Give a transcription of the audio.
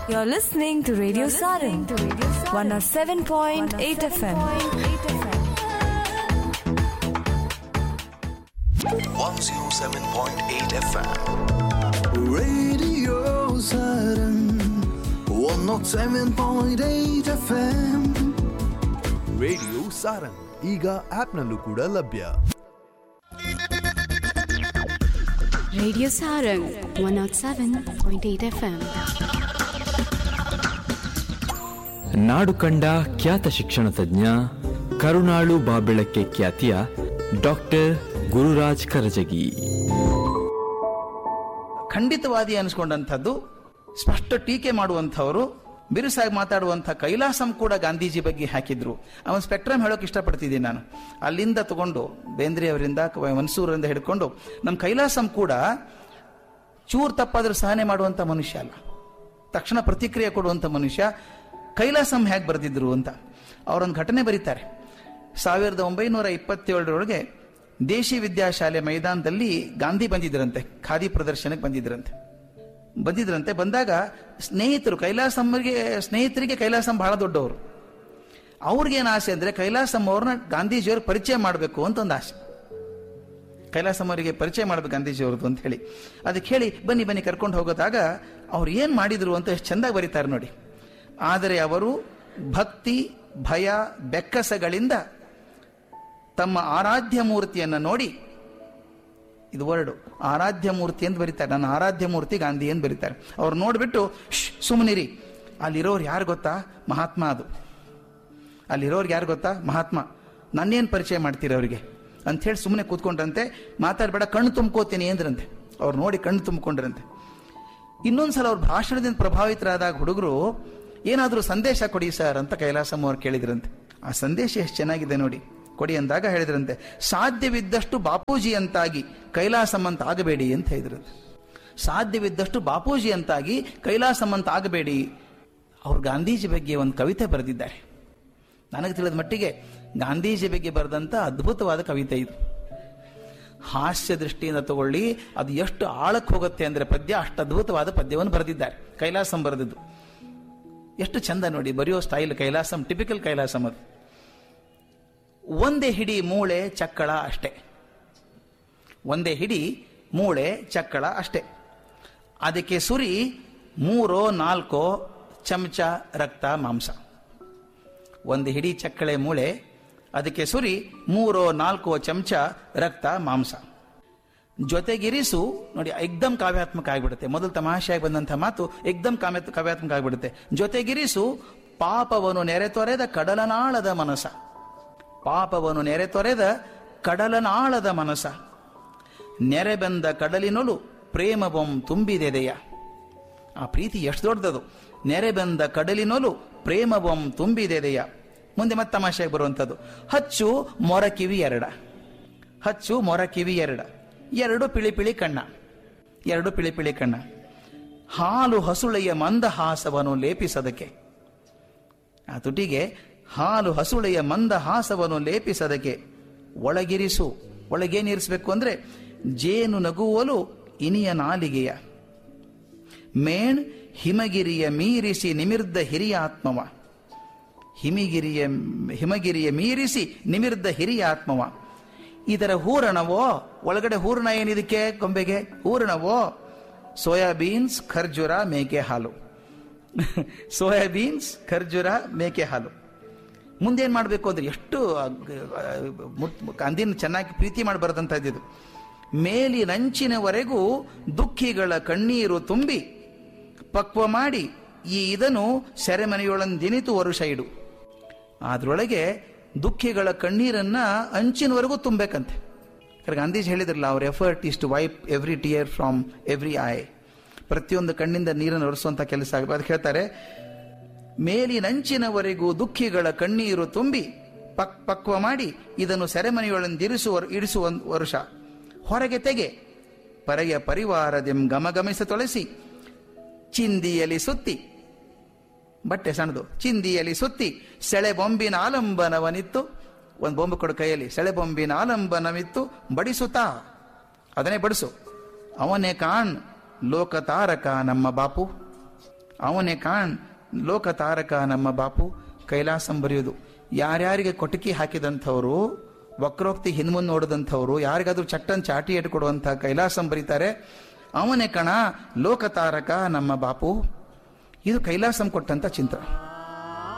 You're listening to Radio Sarang, 107.8 FM. 107.8 FM. Radio Saturn 107.8 FM radio Sarang ಈಗ ಆಪ್ನಲ್ಲೂ ಕೂಡ ಲಭ್ಯ Radio Sarang 107.8 FM. ನಾಡು ಕಂಡ ಖ್ಯಾತ ಶಿಕ್ಷಣ ತಜ್ಞ ಕರುಣಾಳು ಬಾಬೆಳಕ್ಕೆ ಖ್ಯಾತಿಯ ಡಾಕ್ಟರ್ ಗುರುರಾಜ್ ಕರಜಗಿ ಖಂಡಿತವಾದಿ ಅನಿಸ್ಕೊಂಡಂಥದ್ದು ಸ್ಪಷ್ಟ ಟೀಕೆ ಮಾಡುವಂಥವರು ಬಿರುಸಾಗಿ ಮಾತಾಡುವಂಥ ಕೈಲಾಸಂ ಕೂಡ ಗಾಂಧೀಜಿ ಬಗ್ಗೆ ಹಾಕಿದ್ರು ಅವನ ಸ್ಪೆಕ್ಟ್ರಮ್ ಹೇಳೋಕೆ ಇಷ್ಟಪಡ್ತಿದ್ದೀನಿ ನಾನು ಅಲ್ಲಿಂದ ತಗೊಂಡು ಬೇಂದ್ರೆ ಅವರಿಂದ ಮನ್ಸೂರಿಂದ ಹಿಡ್ಕೊಂಡು ನಮ್ಮ ಕೈಲಾಸಂ ಕೂಡ ಚೂರು ತಪ್ಪಾದ್ರೂ ಸಹನೆ ಮಾಡುವಂಥ ಮನುಷ್ಯ ಅಲ್ಲ ತಕ್ಷಣ ಪ್ರತಿಕ್ರಿಯೆ ಕೊಡುವಂಥ ಮನುಷ್ಯ ಕೈಲಾಸಂ ಹೇಗೆ ಬರೆದಿದ್ರು ಅಂತ ಅವರೊಂದು ಘಟನೆ ಬರೀತಾರೆ ಸಾವಿರದ ಒಂಬೈನೂರ ಇಪ್ಪತ್ತೇಳರೊಳಗೆ ದೇಶಿ ವಿದ್ಯಾಶಾಲೆ ಮೈದಾನದಲ್ಲಿ ಗಾಂಧಿ ಬಂದಿದ್ರಂತೆ ಖಾದಿ ಪ್ರದರ್ಶನಕ್ಕೆ ಬಂದಿದ್ರಂತೆ ಬಂದಿದ್ರಂತೆ ಬಂದಾಗ ಸ್ನೇಹಿತರು ಕೈಲಾಸಮ್ಮರಿಗೆ ಸ್ನೇಹಿತರಿಗೆ ಕೈಲಾಸಂ ಬಹಳ ದೊಡ್ಡವರು ಅವ್ರಿಗೇನು ಆಸೆ ಅಂದ್ರೆ ಕೈಲಾಸಂ ಅವ್ರನ್ನ ಗಾಂಧೀಜಿಯವ್ರಿಗೆ ಪರಿಚಯ ಮಾಡಬೇಕು ಅಂತ ಒಂದು ಆಸೆ ಕೈಲಾಸಂ ಅವರಿಗೆ ಪರಿಚಯ ಮಾಡಬೇಕು ಗಾಂಧೀಜಿಯವ್ರದ್ದು ಅಂತ ಹೇಳಿ ಅದಕ್ಕೆ ಹೇಳಿ ಬನ್ನಿ ಬನ್ನಿ ಕರ್ಕೊಂಡು ಹೋಗೋದಾಗ ಅವ್ರು ಏನು ಮಾಡಿದ್ರು ಅಂತ ಎಷ್ಟು ಚೆಂದಾಗಿ ಬರೀತಾರೆ ನೋಡಿ ಆದರೆ ಅವರು ಭಕ್ತಿ ಭಯ ಬೆಕ್ಕಸಗಳಿಂದ ತಮ್ಮ ಆರಾಧ್ಯ ಮೂರ್ತಿಯನ್ನು ನೋಡಿ ಇದು ವರ್ಡ್ ಆರಾಧ್ಯ ಮೂರ್ತಿ ಅಂತ ಬರೀತಾರೆ ನನ್ನ ಆರಾಧ್ಯ ಮೂರ್ತಿ ಗಾಂಧಿ ಅಂತ ಬರೀತಾರೆ ಅವ್ರು ನೋಡ್ಬಿಟ್ಟು ಶ್ ಸುಮ್ಮನಿರಿ ಅಲ್ಲಿರೋರು ಯಾರು ಗೊತ್ತಾ ಮಹಾತ್ಮ ಅದು ಅಲ್ಲಿರೋರ್ಗೆ ಯಾರು ಗೊತ್ತಾ ಮಹಾತ್ಮ ನನ್ನೇನು ಪರಿಚಯ ಮಾಡ್ತೀರಿ ಅವರಿಗೆ ಅಂಥೇಳಿ ಸುಮ್ಮನೆ ಕೂತ್ಕೊಂಡ್ರಂತೆ ಮಾತಾಡಬೇಡ ಕಣ್ಣು ತುಂಬ್ಕೋತೀನಿ ಅಂದ್ರಂತೆ ಅವ್ರು ನೋಡಿ ಕಣ್ಣು ತುಂಬಿಕೊಂಡ್ರಂತೆ ಇನ್ನೊಂದ್ಸಲ ಅವ್ರ ಭಾಷಣದಿಂದ ಪ್ರಭಾವಿತರಾದಾಗ ಹುಡುಗರು ಏನಾದರೂ ಸಂದೇಶ ಕೊಡಿ ಸರ್ ಅಂತ ಕೈಲಾಸಂ ಅವ್ರು ಕೇಳಿದ್ರಂತೆ ಆ ಸಂದೇಶ ಎಷ್ಟು ಚೆನ್ನಾಗಿದೆ ನೋಡಿ ಕೊಡಿ ಅಂದಾಗ ಹೇಳಿದ್ರಂತೆ ಸಾಧ್ಯವಿದ್ದಷ್ಟು ಬಾಪೂಜಿ ಅಂತಾಗಿ ಕೈಲಾಸಂ ಅಂತ ಆಗಬೇಡಿ ಅಂತ ಹೇಳಿದ್ರಂತೆ ಸಾಧ್ಯವಿದ್ದಷ್ಟು ಬಾಪೂಜಿ ಅಂತಾಗಿ ಕೈಲಾಸಂ ಅಂತ ಆಗಬೇಡಿ ಅವ್ರು ಗಾಂಧೀಜಿ ಬಗ್ಗೆ ಒಂದು ಕವಿತೆ ಬರೆದಿದ್ದಾರೆ ನನಗೆ ತಿಳಿದ ಮಟ್ಟಿಗೆ ಗಾಂಧೀಜಿ ಬಗ್ಗೆ ಬರೆದಂಥ ಅದ್ಭುತವಾದ ಕವಿತೆ ಇದು ಹಾಸ್ಯ ದೃಷ್ಟಿಯಿಂದ ತಗೊಳ್ಳಿ ಅದು ಎಷ್ಟು ಆಳಕ್ಕೆ ಹೋಗುತ್ತೆ ಅಂದ್ರೆ ಪದ್ಯ ಅಷ್ಟು ಅದ್ಭುತವಾದ ಪದ್ಯವನ್ನು ಬರೆದಿದ್ದಾರೆ ಕೈಲಾಸಂ ಬರೆದಿದ್ದು ಎಷ್ಟು ಚಂದ ನೋಡಿ ಬರೆಯೋ ಸ್ಟೈಲ್ ಕೈಲಾಸಂ ಟಿಪಿಕಲ್ ಕೈಲಾಸಂ ಅದು ಒಂದೇ ಹಿಡಿ ಮೂಳೆ ಚಕ್ಕಳ ಅಷ್ಟೇ ಒಂದೇ ಹಿಡಿ ಮೂಳೆ ಚಕ್ಕಳ ಅಷ್ಟೇ ಅದಕ್ಕೆ ಸುರಿ ಮೂರೋ ನಾಲ್ಕೋ ಚಮಚ ರಕ್ತ ಮಾಂಸ ಒಂದು ಹಿಡಿ ಚಕ್ಕಳೆ ಮೂಳೆ ಅದಕ್ಕೆ ಸುರಿ ಮೂರೋ ನಾಲ್ಕೋ ಚಮಚ ರಕ್ತ ಮಾಂಸ ಜೊತೆಗಿರಿಸು ನೋಡಿ ಎಕ್ದಮ್ ಕಾವ್ಯಾತ್ಮಕ ಆಗಿಬಿಡುತ್ತೆ ಮೊದಲು ತಮಾಷೆಯಾಗಿ ಬಂದಂಥ ಮಾತು ಎಕ್ದಮ್ ಕಾವ್ಯ ಕಾವ್ಯಾತ್ಮಕ ಆಗಿಬಿಡುತ್ತೆ ಜೊತೆಗಿರಿಸು ಪಾಪವನ್ನು ನೆರೆತೊರೆದ ಕಡಲನಾಳದ ಮನಸ ಪಾಪವನ್ನು ನೆರೆತೊರೆದ ಕಡಲನಾಳದ ಮನಸ ನೆರೆಬೆಂದ ಕಡಲಿನೊಳು ಪ್ರೇಮವಂ ತುಂಬಿದೆದೆಯ ಆ ಪ್ರೀತಿ ಎಷ್ಟು ದೊಡ್ಡದು ನೆರೆಬೆಂದ ಕಡಲಿನೊಲು ಪ್ರೇಮವಂ ತುಂಬಿದೆದೆಯ ಮುಂದೆ ಮತ್ತೆ ತಮಾಷೆಗೆ ಬರುವಂಥದ್ದು ಹಚ್ಚು ಮೊರ ಕಿವಿ ಎರಡ ಹಚ್ಚು ಮೊರ ಕಿವಿ ಎರಡ ಎರಡು ಪಿಳಿ ಪಿಳಿ ಕಣ್ಣ ಎರಡು ಪಿಳಿ ಪಿಳಿ ಕಣ್ಣ ಹಾಲು ಹಸುಳೆಯ ಮಂದಹಾಸವನ್ನು ಲೇಪಿಸದಕ್ಕೆ ಆ ತುಟಿಗೆ ಹಾಲು ಹಸುಳೆಯ ಮಂದಹಾಸವನ್ನು ಲೇಪಿಸದಕ್ಕೆ ಒಳಗಿರಿಸು ಒಳಗೇನಿರಿಸಬೇಕು ಅಂದ್ರೆ ಜೇನು ನಗುವಲು ಇನಿಯ ನಾಲಿಗೆಯ ಮೇಣ್ ಹಿಮಗಿರಿಯ ಮೀರಿಸಿ ನಿಮಿರ್ದ ಹಿರಿಯ ಆತ್ಮವ ಹಿಮಗಿರಿಯ ಹಿಮಗಿರಿಯ ಮೀರಿಸಿ ನಿಮಿರ್ದ ಹಿರಿಯ ಆತ್ಮವ ಇದರ ಹೂರಣವೋ ಒಳಗಡೆ ಹೂರಣ ಏನಿದಕ್ಕೆ ಗೊಂಬೆಗೆ ಹೂರಣವೋ ಸೋಯಾಬೀನ್ಸ್ ಖರ್ಜೂರ ಮೇಕೆ ಹಾಲು ಸೋಯಾಬೀನ್ಸ್ ಖರ್ಜೂರ ಮೇಕೆ ಹಾಲು ಮುಂದೇನು ಮಾಡಬೇಕು ಅಂದ್ರೆ ಎಷ್ಟು ಅಂದಿನ ಚೆನ್ನಾಗಿ ಪ್ರೀತಿ ಮಾಡಬಾರ್ದಂತ ಇದ್ದಿದ್ದು ಮೇಲಿನಂಚಿನವರೆಗೂ ದುಃಖಿಗಳ ಕಣ್ಣೀರು ತುಂಬಿ ಪಕ್ವ ಮಾಡಿ ಈ ಇದನ್ನು ಸೆರೆಮನೆಯೊಳಂದಿನಿತು ವರುಷ ಇಡು ಅದರೊಳಗೆ ದುಃಖಿಗಳ ಕಣ್ಣೀರನ್ನ ಅಂಚಿನವರೆಗೂ ತುಂಬಬೇಕಂತೆ ಗಾಂಧೀಜಿ ಹೇಳಿದ್ರಲ್ಲ ಅವ್ರ effort is to wipe every tear from every eye ಪ್ರತಿಯೊಂದು ಕಣ್ಣಿಂದ ನೀರನ್ನು ಒರೆಸುವಂತ ಕೆಲಸ ಆಗಬೇಕು ಅದಕ್ಕೆ ಹೇಳ್ತಾರೆ ಮೇಲಿನಂಚಿನವರೆಗೂ ದುಃಖಿಗಳ ಕಣ್ಣೀರು ತುಂಬಿ ಪಕ್ ಪಕ್ವ ಮಾಡಿ ಇದನ್ನು ಸೆರೆಮನೆಯೊಳಂದಿರಿಸುವ ಇಡಿಸುವ ವರುಷ ಹೊರಗೆ ತೆಗೆ ಪರೆಯ ಪರಿವಾರದೆಂ ಗಮಗಮಿಸ ತೊಳಸಿ ಚಿಂದಿಯಲಿ ಸುತ್ತಿ ಬಟ್ಟೆ ಸಣ್ಣದು ಚಿಂದಿಯಲಿ ಸುತ್ತಿ ಸೆಳೆ ಬೊಂಬಿನ ಆಲಂಬನವನಿತ್ತು ಒಂದು ಬೊಂಬು ಕೊಡು ಕೈಯಲ್ಲಿ ಸೆಳೆ ಬೊಂಬಿನ ಆಲಂಬನವಿತ್ತು ಬಡಿಸುತ್ತಾ ಅದನ್ನೇ ಬಡಿಸು ಅವನೇ ಕಾಣ್ ಲೋಕತಾರಕ ನಮ್ಮ ಬಾಪು ಅವನೇ ಕಾಣ್ ಲೋಕ ತಾರಕ ನಮ್ಮ ಬಾಪು ಕೈಲಾಸಂ ಬರೆಯೋದು ಯಾರ್ಯಾರಿಗೆ ಕೊಟಕಿ ಹಾಕಿದಂಥವರು ವಕ್ರೋಕ್ತಿ ಹಿಂದ್ಮುಂದ್ ನೋಡಿದಂಥವ್ರು ಯಾರಿಗಾದ್ರೂ ಚಟ್ಟನ್ ಚಾಟಿ ಇಟ್ಕೊಡುವಂಥ ಕೈಲಾಸಂ ಬರೀತಾರೆ ಅವನೇ ಕಣ ಲೋಕ ತಾರಕ ನಮ್ಮ ಬಾಪು ಇದು ಕೈಲಾಸಂ ಕೊಟ್ಟಂತ ಚಿಂತನೆ